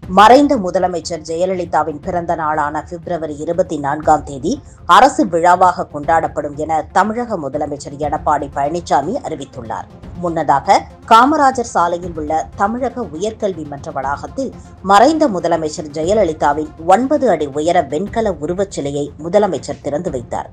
மறைந்த முதலமைச்சர் ஜெயலலிதாவின் பிறந்த நாளான பிப்ரவரி இருபத்தி நான்காம் தேதி அரசு விழாவாக கொண்டாடப்படும் என தமிழக முதலமைச்சர் எடப்பாடி பழனிசாமி அறிவித்துள்ளார் முன்னதாக காமராஜர் சாலையில் உள்ள தமிழக உயர்கல்வி மன்ற வளாகத்தில் மறைந்த முதலமைச்சர் ஜெயலலிதாவின் ஒன்பது அடி உயர வெண்கல உருவச் சிலையை முதலமைச்சர் திறந்து வைத்தார்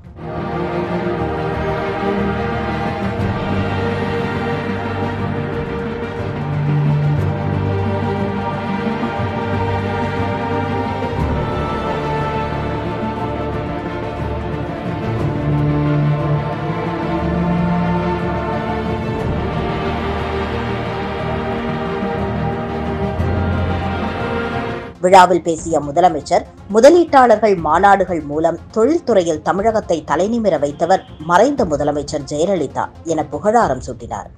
விழாவில் பேசிய முதலமைச்சர் முதலீட்டாளர்கள் மாநாடுகள் மூலம் தொழில்துறையில் தமிழகத்தை தலைநிமிர வைத்தவர் மறைந்த முதலமைச்சர் ஜெயலலிதா என புகழாரம் சூட்டினார்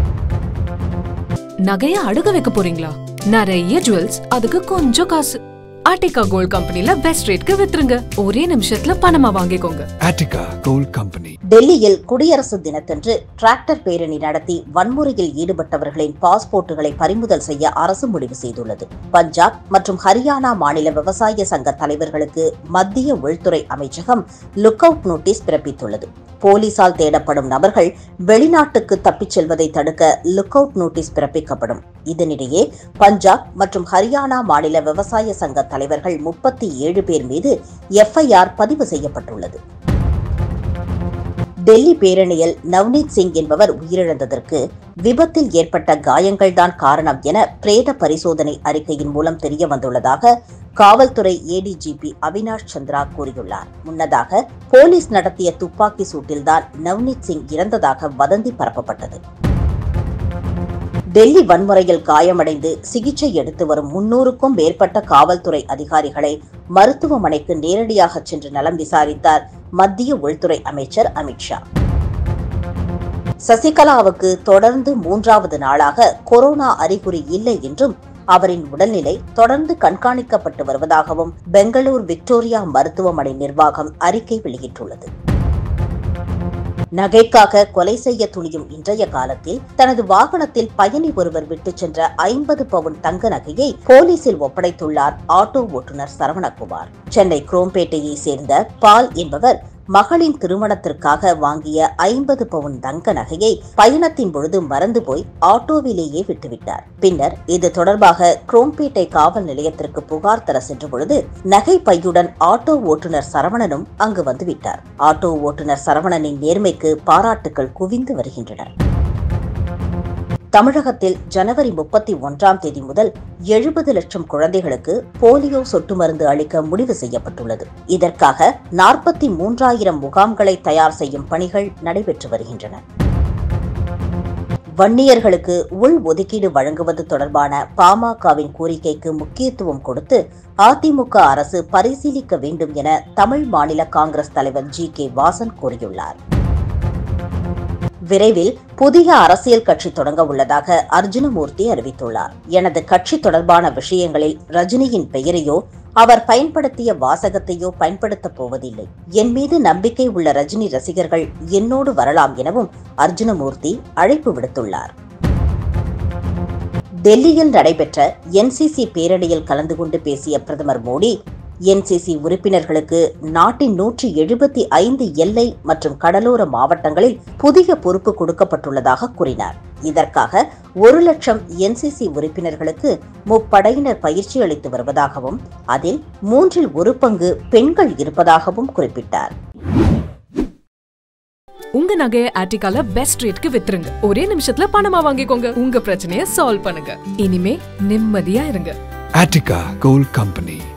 நகைய அடுக்க வைக்க போறீங்களா நிறைய ஜுவல்ஸ் அதுக்கு கொஞ்சம் காசு ஆர்டிகா கோல்ட் கம்பெனில பெஸ்ட் ரேட்க்கு வித்துருங்க ஒரே நிமிஷத்துல பணமா வாங்கிக்கோங்க Attica Gold Company. டெல்லியில் குடியரசு தினத்தன்று டிராக்டர் பேரணி நடத்தி வன்முறையில் ஈடுபட்டவர்களின் பாஸ்போர்ட்டுகளை பறிமுதல் செய்ய அரசு முடிவு செய்துள்ளது பஞ்சாப் மற்றும் ஹரியானா மாநில விவசாய சங்க தலைவர்களுக்கு மத்திய உள்துறை அமைச்சகம் லுக் அவுட் நோட்டீஸ் பிறப்பித்துள்ளது போலீசால் தேடப்படும் நபர்கள் வெளிநாட்டுக்கு தப்பிச் செல்வதை தடுக்க லுக் அவுட் நோட்டீஸ் பிறப்பிக்கப்படும் இதனிடையே பஞ்சாப் மற்றும் ஹரியானா மாநில விவசாய சங்க தலைவர்கள் முப்பத்தி ஏழு பேர் மீது எஃப்ஐஆர் பதிவு செய்யப்பட்டுள்ளது டெல்லி பேரணியில் நவ்னீத் சிங் என்பவர் உயிரிழந்ததற்கு விபத்தில் ஏற்பட்ட காயங்கள்தான் காரணம் என பிரேத பரிசோதனை அறிக்கையின் மூலம் தெரிய வந்துள்ளதாக காவல்துறை ஏடிஜிபி அவினாஷ் சந்திரா கூறியுள்ளார் முன்னதாக போலீஸ் நடத்திய துப்பாக்கி சூட்டில்தான் நவ்னீத் சிங் இறந்ததாக வதந்தி பரப்பப்பட்டது டெல்லி வன்முறையில் காயமடைந்து சிகிச்சை எடுத்து வரும் முன்னூறுக்கும் மேற்பட்ட காவல்துறை அதிகாரிகளை மருத்துவமனைக்கு நேரடியாக சென்று நலம் விசாரித்தார் மத்திய உள்துறை அமைச்சர் அமித்ஷா சசிகலாவுக்கு தொடர்ந்து மூன்றாவது நாளாக கொரோனா அறிகுறி இல்லை என்றும் அவரின் உடல்நிலை தொடர்ந்து கண்காணிக்கப்பட்டு வருவதாகவும் பெங்களூர் விக்டோரியா மருத்துவமனை நிர்வாகம் அறிக்கை வெளியிட்டுள்ளது நகைக்காக கொலை செய்ய துணியும் இன்றைய காலத்தில் தனது வாகனத்தில் பயணி ஒருவர் விட்டுச் சென்ற ஐம்பது பவுன் தங்க நகையை போலீசில் ஒப்படைத்துள்ளார் ஆட்டோ ஓட்டுநர் சரவணகுமார் சென்னை குரோம்பேட்டையை சேர்ந்த பால் என்பவர் மகளின் திருமணத்திற்காக வாங்கிய ஐம்பது பவுன் தங்க நகையை பயணத்தின் பொழுது மறந்து போய் ஆட்டோவிலேயே விட்டுவிட்டார் பின்னர் இது தொடர்பாக குரோம்பேட்டை காவல் நிலையத்திற்கு புகார் தர சென்ற பொழுது நகை பையுடன் ஆட்டோ ஓட்டுநர் சரவணனும் அங்கு வந்துவிட்டார் ஆட்டோ ஓட்டுநர் சரவணனின் நேர்மைக்கு பாராட்டுகள் குவிந்து வருகின்றன தமிழகத்தில் ஜனவரி முப்பத்தி ஒன்றாம் தேதி முதல் எழுபது லட்சம் குழந்தைகளுக்கு போலியோ சொட்டு மருந்து அளிக்க முடிவு செய்யப்பட்டுள்ளது இதற்காக நாற்பத்தி மூன்றாயிரம் முகாம்களை தயார் செய்யும் பணிகள் நடைபெற்று வருகின்றன வன்னியர்களுக்கு உள் ஒதுக்கீடு வழங்குவது தொடர்பான பாமகவின் கோரிக்கைக்கு முக்கியத்துவம் கொடுத்து அதிமுக அரசு பரிசீலிக்க வேண்டும் என தமிழ் மாநில காங்கிரஸ் தலைவர் ஜி கே வாசன் கூறியுள்ளார் விரைவில் புதிய அரசியல் கட்சி தொடங்க உள்ளதாக அர்ஜுனமூர்த்தி அறிவித்துள்ளார் எனது கட்சி தொடர்பான விஷயங்களில் ரஜினியின் பெயரையோ அவர் பயன்படுத்திய வாசகத்தையோ பயன்படுத்தப் போவதில்லை என் மீது நம்பிக்கை உள்ள ரஜினி ரசிகர்கள் என்னோடு வரலாம் எனவும் அர்ஜுனமூர்த்தி அழைப்பு விடுத்துள்ளார் டெல்லியில் நடைபெற்ற என்சிசி பேரணியில் கலந்து கொண்டு பேசிய பிரதமர் மோடி என்சிசி உறுப்பினர்களுக்கு நாட்டின் நூற்றி எழுபத்தி ஐந்து எல்லை மற்றும் கடலோர மாவட்டங்களில் புதிய பொறுப்பு கொடுக்கப்பட்டுள்ளதாக கூறினார் இதற்காக ஒரு லட்சம் என்சிசி உறுப்பினர்களுக்கு முப்படையினர் பயிற்சி அளித்து வருவதாகவும் அதில் மூன்றில் ஒரு பங்கு பெண்கள் இருப்பதாகவும் குறிப்பிட்டார் உங்க நகைய ஆர்டிகால பெஸ்ட் ரேட்க்கு வித்துருங்க ஒரே நிமிஷத்துல பணமா வாங்கிக்கோங்க உங்க பிரச்சனைய சால்வ் பண்ணுங்க இனிமே நிம்மதியா இருங்க Attica Gold Company.